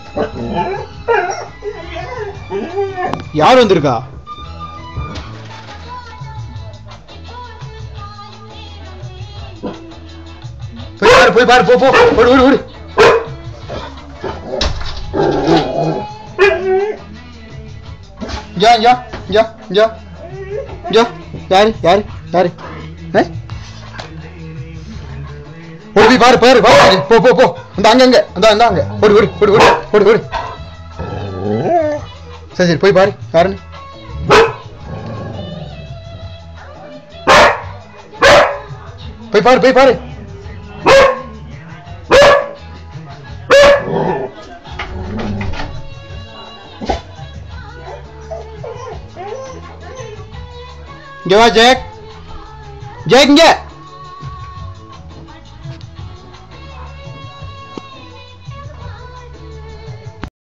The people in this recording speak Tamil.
யார் வந்திருக்கா போய் பாரு போய் பாரு போ போ ஓடு ஓடு ஓடு ஜா ஜா ஜா ஜா ஜா யாரு யாரு யாரு ஏ? ஓடி போய் பாரு பாரு பாரு போ போ போ அந்த அங்க அங்க அந்த அந்த அங்க ஓடு ஓடு ஓடு ஓடு ஓடு ஓடு சரி சரி போய் பாரு யாருன்னு போய் பாரு போய் பாரு இங்க வா ஜெக் ஜெக் இங்க